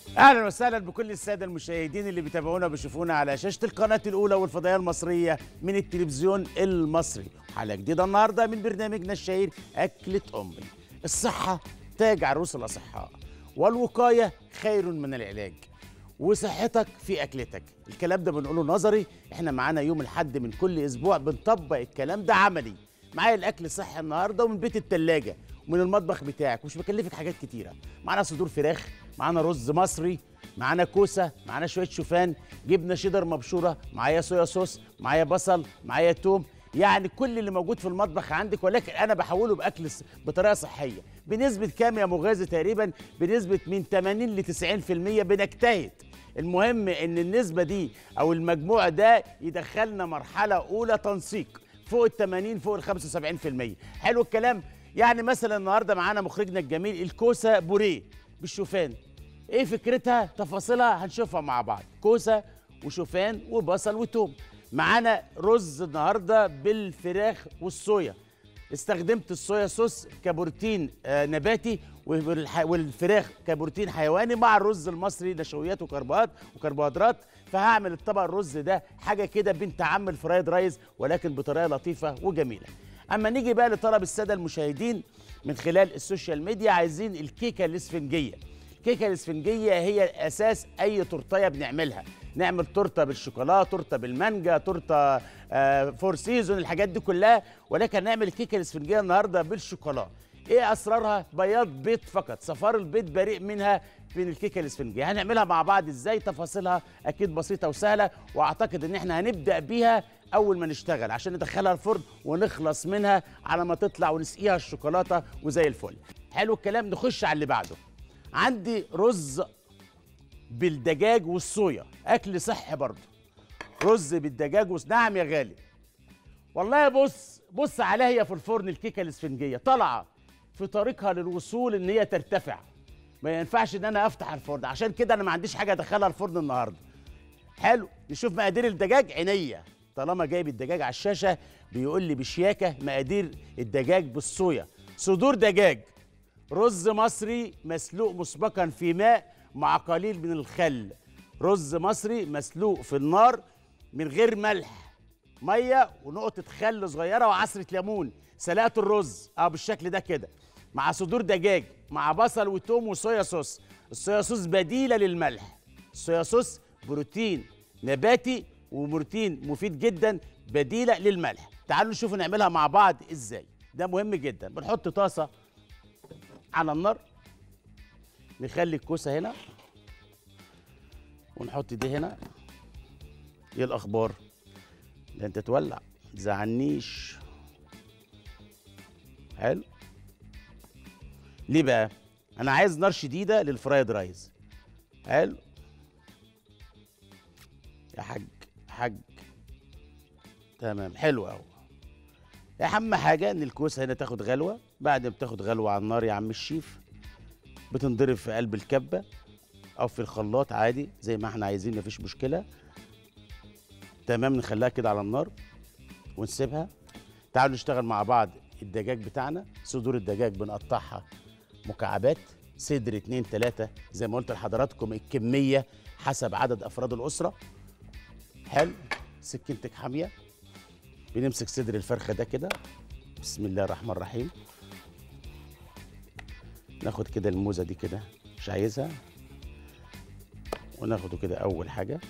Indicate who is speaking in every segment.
Speaker 1: اهلا وسهلا بكل الساده المشاهدين اللي بيتابعونا وبيشوفونا على شاشه القناه الاولى والفضائيه المصريه من التلفزيون المصري حلقه جديده النهارده من برنامجنا الشهير اكله امي الصحه تاج عروس الاصحاء والوقايه خير من العلاج وصحتك في اكلتك الكلام ده بنقوله نظري احنا معانا يوم الحد من كل اسبوع بنطبق الكلام ده عملي معايا الاكل صحي النهارده ومن بيت التلاجة ومن المطبخ بتاعك مش بكلفك حاجات كتيره معانا صدور فراخ معانا رز مصري معانا كوسه معانا شويه شوفان جبنه شيدر مبشوره معايا صويا صوص معايا بصل معايا توم يعني كل اللي موجود في المطبخ عندك ولكن انا بحوله باكل ص- بطريقه صحيه بنسبه كام يا مغازي تقريبا بنسبه من 80 ل 90% بنجتهد المهم ان النسبه دي او المجموع ده يدخلنا مرحله اولى تنسيق فوق ال 80 فوق ال 75% حلو الكلام يعني مثلا النهارده معانا مخرجنا الجميل الكوسه بوريه بالشوفان ايه فكرتها تفاصيلها هنشوفها مع بعض كوسه وشوفان وبصل وتوم معانا رز النهارده بالفراخ والصويا استخدمت الصويا صوص كبروتين آه، نباتي والح- والفراخ كبروتين حيواني مع الرز المصري نشويات وكربوهات وكربوهيدرات فهعمل الطبق الرز ده حاجه كده بنت عم الفرايد رايز ولكن بطريقه لطيفه وجميله اما نيجي بقى لطلب الساده المشاهدين من خلال السوشيال ميديا عايزين الكيكه الاسفنجيه الكيكه الاسفنجيه هي اساس اي تورتيه بنعملها نعمل تورته بالشوكولاته تورته بالمانجا تورته آه فور سيزون الحاجات دي كلها ولكن نعمل الكيكه الاسفنجيه النهارده بالشوكولاته ايه اسرارها بياض بيض فقط صفار البيض بريء منها في الكيكه الاسفنجيه هنعملها مع بعض ازاي تفاصيلها اكيد بسيطه وسهله واعتقد ان احنا هنبدا بيها اول ما نشتغل عشان ندخلها الفرن ونخلص منها على ما تطلع ونسقيها الشوكولاته وزي الفل حلو الكلام نخش على اللي بعده عندي رز بالدجاج والصويا اكل صحي برضه رز بالدجاج وص... نعم يا غالي والله بص بص عليها هي في الفرن الكيكه الاسفنجيه طالعه في طريقها للوصول ان هي ترتفع ما ينفعش ان انا افتح الفرن عشان كده انا ما عنديش حاجه ادخلها الفرن النهارده حلو نشوف مقادير الدجاج عينيا طالما جايب الدجاج على الشاشه بيقول لي بشياكه مقادير الدجاج بالصويا صدور دجاج رز مصري مسلوق مسبقا في ماء مع قليل من الخل رز مصري مسلوق في النار من غير ملح ميه ونقطه خل صغيره وعصره ليمون سلقه الرز اه بالشكل ده كده مع صدور دجاج مع بصل وتوم وصويا صوص الصويا صوص بديله للملح الصويا صوص بروتين نباتي وبروتين مفيد جدا بديله للملح تعالوا نشوف نعملها مع بعض ازاي ده مهم جدا بنحط طاسه على النار نخلي الكوسه هنا ونحط دي هنا ايه الاخبار ده انت تولع تزعلنيش حلو ليه بقى انا عايز نار شديده للفرايد رايز حلو يا حاج حاج تمام حلو قوي اهم حاجه ان الكوسه هنا تاخد غلوه بعد ما بتاخد غلوه على النار يا عم الشيف بتنضرب في قلب الكبه او في الخلاط عادي زي ما احنا عايزين مفيش مشكله تمام نخليها كده على النار ونسيبها تعالوا نشتغل مع بعض الدجاج بتاعنا صدور الدجاج بنقطعها مكعبات صدر اتنين تلاتة زي ما قلت لحضراتكم الكمية حسب عدد أفراد الأسرة حلو سكينتك حامية بنمسك صدر الفرخة ده كده بسم الله الرحمن الرحيم ناخد كده الموزة دي كده مش عايزها وناخده كده أول حاجة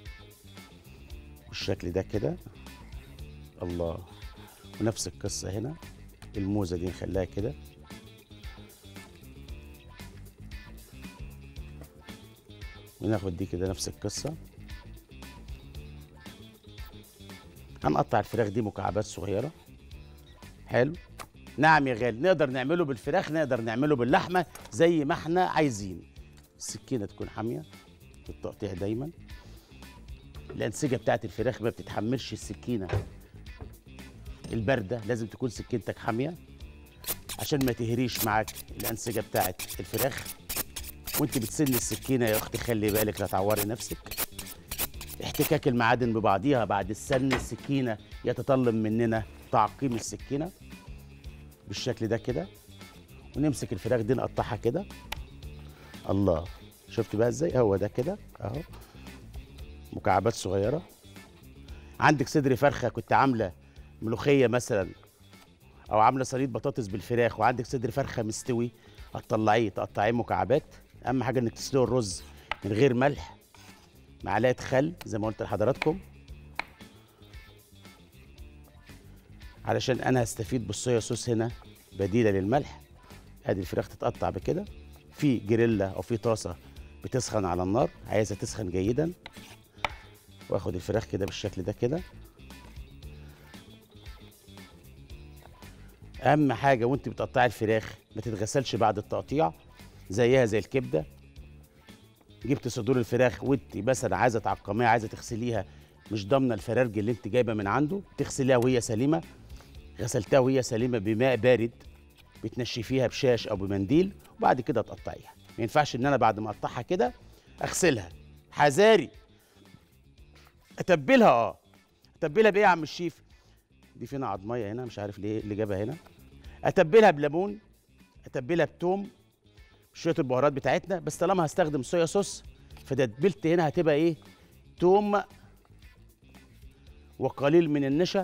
Speaker 1: بالشكل ده كده الله ونفس القصة هنا الموزة دي نخليها كده وناخد دي كده نفس القصة هنقطع الفراخ دي مكعبات صغيرة حلو نعم يا غالي نقدر نعمله بالفراخ نقدر نعمله باللحمة زي ما احنا عايزين السكينة تكون حامية في التقطيع دايما الأنسجة بتاعت الفراخ ما بتتحملش السكينة الباردة لازم تكون سكينتك حامية عشان ما تهريش معاك الأنسجة بتاعت الفراخ وانت بتسن السكينة يا أختي خلي بالك لا تعوري نفسك احتكاك المعادن ببعضيها بعد السن السكينة يتطلب مننا تعقيم السكينة بالشكل ده كده ونمسك الفراخ دي نقطعها كده الله شفت بقى ازاي هو ده كده اهو مكعبات صغيره عندك صدر فرخه كنت عامله ملوخيه مثلا او عامله صينيه بطاطس بالفراخ وعندك صدر فرخه مستوي هتطلعيه تقطعيه مكعبات اهم حاجه انك تسلقي الرز من غير ملح معلقه خل زي ما قلت لحضراتكم علشان انا هستفيد بالصويا صوص هنا بديله للملح ادي الفراخ تتقطع بكده في جريلا او في طاسه بتسخن على النار عايزها تسخن جيدا واخد الفراخ كده بالشكل ده كده اهم حاجه وانت بتقطعي الفراخ ما تتغسلش بعد التقطيع زيها زي الكبده جبت صدور الفراخ وانت مثلا عايزه تعقميها عايزه تغسليها مش ضامنه الفرارج اللي انت جايبه من عنده تغسليها وهي سليمه غسلتها وهي سليمه بماء بارد بتنشفيها بشاش او بمنديل وبعد كده تقطعيها ما ينفعش ان انا بعد ما اقطعها كده اغسلها حذاري اتبلها اه اتبلها بايه يا عم الشيف دي فينا عضميه هنا مش عارف ليه اللي جابها هنا اتبلها بليمون اتبلها بتوم شويه البهارات بتاعتنا بس طالما هستخدم صويا صوص فتتبيلت هنا هتبقى ايه توم وقليل من النشا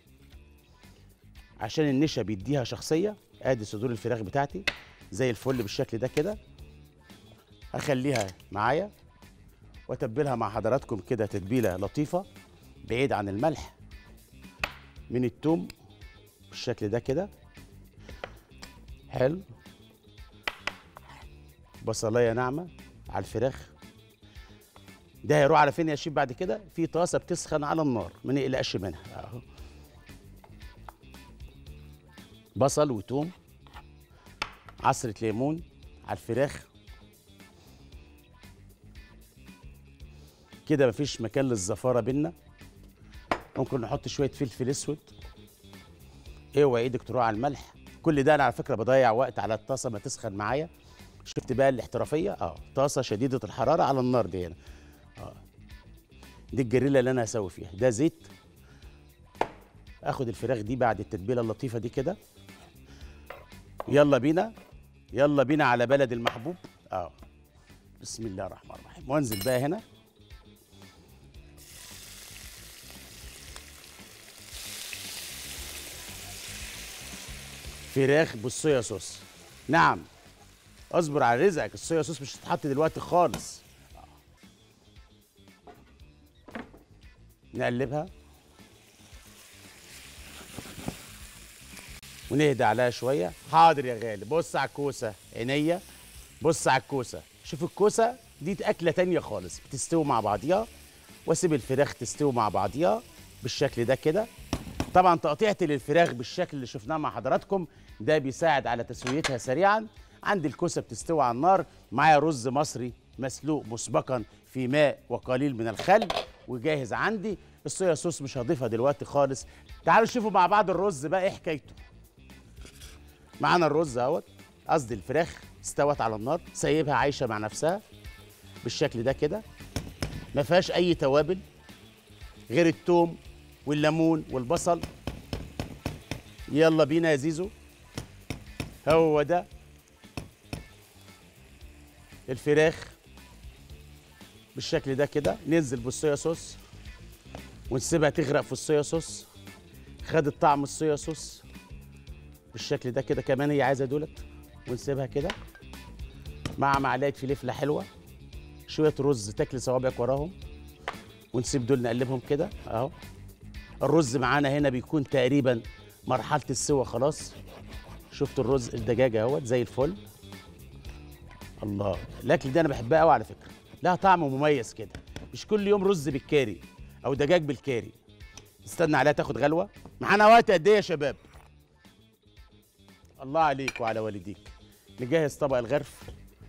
Speaker 1: عشان النشا بيديها شخصيه ادي صدور الفراخ بتاعتي زي الفل بالشكل ده كده اخليها معايا واتبلها مع حضراتكم كده تتبيله لطيفه بعيد عن الملح من التوم بالشكل ده كده حلو بصلايه ناعمه على الفراخ ده هيروح على فين يا شيف بعد كده في طاسه بتسخن على النار ما نقلقش منها اهو بصل وتوم عصره ليمون على الفراخ كده مفيش مكان للزفاره بينا ممكن نحط شويه فلفل اسود اوعى ايدك تروح على الملح كل ده انا على فكره بضيع وقت على الطاسه ما تسخن معايا شفت بقى الاحترافيه اه طاسه شديده الحراره على النار دي هنا اه دي الجريلا اللي انا هسوي فيها ده زيت اخد الفراخ دي بعد التتبيله اللطيفه دي كده يلا بينا يلا بينا على بلد المحبوب اه بسم الله الرحمن الرحيم وانزل بقى هنا فراخ بالصويا صوص نعم اصبر على رزقك الصويا صوص مش هتتحط دلوقتي خالص نقلبها ونهدى عليها شويه حاضر يا غالي بص على الكوسه عينيا بص على الكوسه شوف الكوسه دي اكله تانية خالص بتستوي مع بعضيها واسيب الفراخ تستوي مع بعضيها بالشكل ده كده طبعا تقطيعتي للفراخ بالشكل اللي شفناه مع حضراتكم ده بيساعد على تسويتها سريعا عندي الكوسه بتستوي على النار معايا رز مصري مسلوق مسبقا في ماء وقليل من الخل وجاهز عندي الصويا صوص مش هضيفها دلوقتي خالص تعالوا شوفوا مع بعض الرز بقى ايه حكايته معانا الرز اهوت قصدي الفراخ استوت على النار سايبها عايشه مع نفسها بالشكل ده كده ما فيهاش اي توابل غير التوم والليمون والبصل يلا بينا يا زيزو هو ده الفراخ بالشكل ده كده ننزل بالصويا صوص ونسيبها تغرق في الصويا صوص خدت طعم الصويا صوص بالشكل ده كده كمان هي عايزه دولت ونسيبها كده مع معلقه فلفله حلوه شويه رز تاكل صوابعك وراهم ونسيب دول نقلبهم كده اهو الرز معانا هنا بيكون تقريبا مرحله السوا خلاص شفت الرز الدجاجه اهوت زي الفل الله الاكل ده انا بحبها قوي على فكره لها طعم مميز كده مش كل يوم رز بالكاري او دجاج بالكاري استنى عليها تاخد غلوه معانا وقت قد ايه يا شباب الله عليك وعلى والديك نجهز طبق الغرف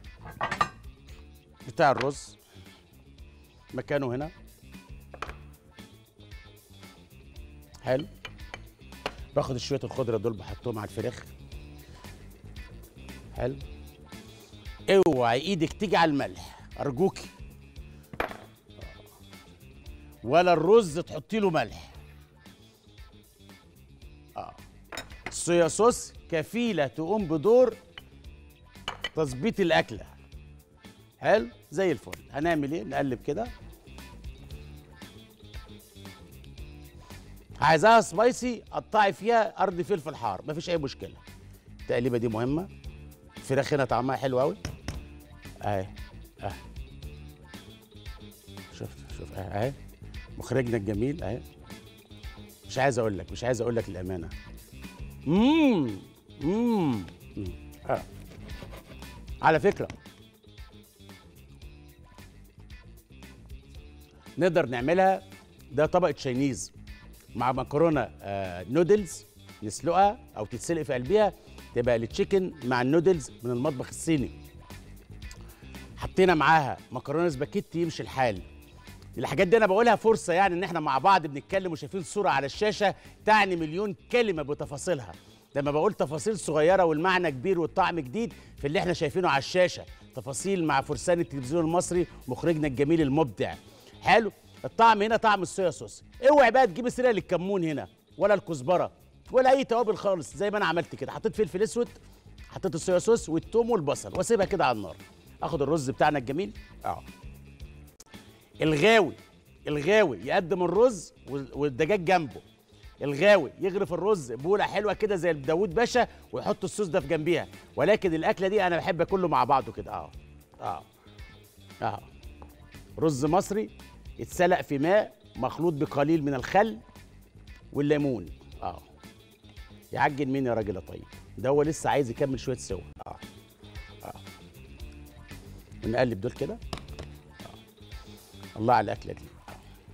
Speaker 1: بتاع الرز مكانه هنا حلو باخد شويه الخضره دول بحطهم على الفراخ حلو اوعي ايدك تيجي على الملح ارجوكي ولا الرز تحطي له ملح اه الصويا صوص كفيله تقوم بدور تظبيط الاكله حلو زي الفل هنعمل ايه نقلب كده عايزاها سبايسي قطعي فيها قرن فلفل حار مفيش اي مشكله التقليبه دي مهمه الفراخ هنا طعمها حلو قوي اهي اهي شفت شوف اهي اهي مخرجنا الجميل اهي مش عايز اقول لك مش عايز اقول لك الامانه امم امم آه. على فكره نقدر نعملها ده طبقه تشاينيز مع مكرونه آه نودلز نسلقها او تتسلق في قلبها تبقى التشيكن مع النودلز من المطبخ الصيني حطينا معاها مكرونه سباكيتي يمشي الحال الحاجات دي انا بقولها فرصه يعني ان احنا مع بعض بنتكلم وشايفين صوره على الشاشه تعني مليون كلمه بتفاصيلها لما بقول تفاصيل صغيره والمعنى كبير والطعم جديد في اللي احنا شايفينه على الشاشه تفاصيل مع فرسان التلفزيون المصري مخرجنا الجميل المبدع حلو الطعم هنا طعم الصويا صوص اوعي بقى تجيب سيره للكمون هنا ولا الكزبره ولا اي توابل خالص زي ما انا عملت كده حطيت فلفل اسود حطيت الصويا صوص والثوم والبصل واسيبها كده على النار اخد الرز بتاعنا الجميل اه الغاوي الغاوي يقدم الرز والدجاج جنبه الغاوي يغرف الرز بوله حلوه كده زي داوود باشا ويحط الصوص ده في جنبيها ولكن الاكله دي انا بحب كله مع بعضه كده اه اه اه رز مصري اتسلق في ماء مخلوط بقليل من الخل والليمون اه يعجن مين يا راجل يا طيب ده هو لسه عايز يكمل شويه سوا اه اه ونقلب دول كده آه. الله على الاكله دي آه.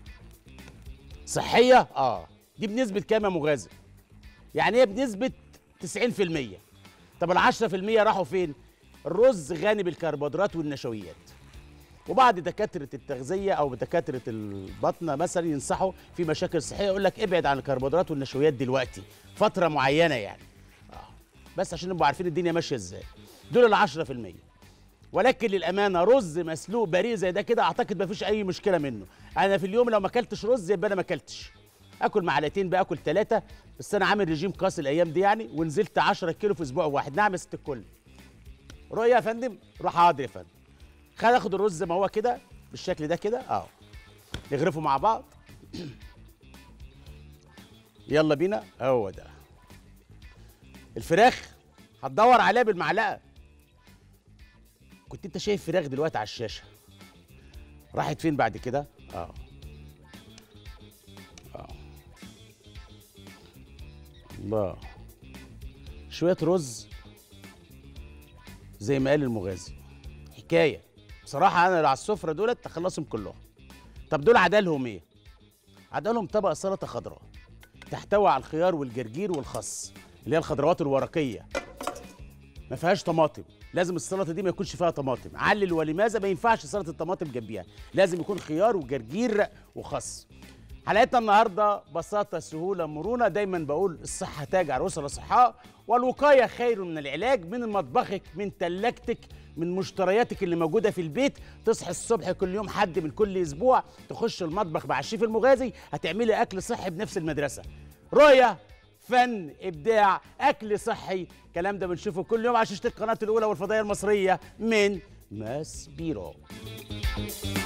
Speaker 1: صحيه اه دي بنسبه كام يا مغازي يعني هي بنسبه 90% طب ال 10% راحوا فين الرز غني بالكربوهيدرات والنشويات وبعض دكاتره التغذيه او دكاتره البطنه مثلا ينصحوا في مشاكل صحيه يقول لك ابعد عن الكربوهيدرات والنشويات دلوقتي فتره معينه يعني آه. بس عشان نبقوا عارفين الدنيا ماشيه ازاي دول ال 10% ولكن للامانه رز مسلوق بريء زي ده كده اعتقد مفيش اي مشكله منه انا في اليوم لو ما اكلتش رز يبقى انا ما اكلتش اكل معلقتين بقى اكل ثلاثه بس انا عامل رجيم قاسي الايام دي يعني ونزلت 10 كيلو في اسبوع واحد نعم يا ست الكل رؤيا يا فندم روح حاضر يا فندم خلينا ناخد الرز زي ما هو كده بالشكل ده كده اه نغرفه مع بعض يلا بينا هو ده الفراخ هتدور عليها بالمعلقه كنت انت شايف فراخ دلوقتي على الشاشه راحت فين بعد كده اه اه الله شويه رز زي ما قال المغازي حكايه بصراحه انا على السفره دولت تخلصهم كلهم طب دول عدالهم ايه عدالهم طبق سلطه خضراء تحتوي على الخيار والجرجير والخس اللي هي الخضروات الورقيه ما فيهاش طماطم لازم السلطه دي ما يكونش فيها طماطم علل ولماذا ما ينفعش سلطه الطماطم جنبيها لازم يكون خيار وجرجير وخس حلقتنا النهارده بساطه سهوله مرونه دايما بقول الصحه تاج على الاسره الاصحاء والوقايه خير من العلاج من مطبخك من ثلاجتك من مشترياتك اللي موجوده في البيت تصحي الصبح كل يوم حد من كل اسبوع تخش المطبخ مع الشيف المغازي هتعملي اكل صحي بنفس المدرسه رؤيه فن ابداع اكل صحي الكلام ده بنشوفه كل يوم على شاشه القناه الاولى والفضائيه المصريه من ماس بيرو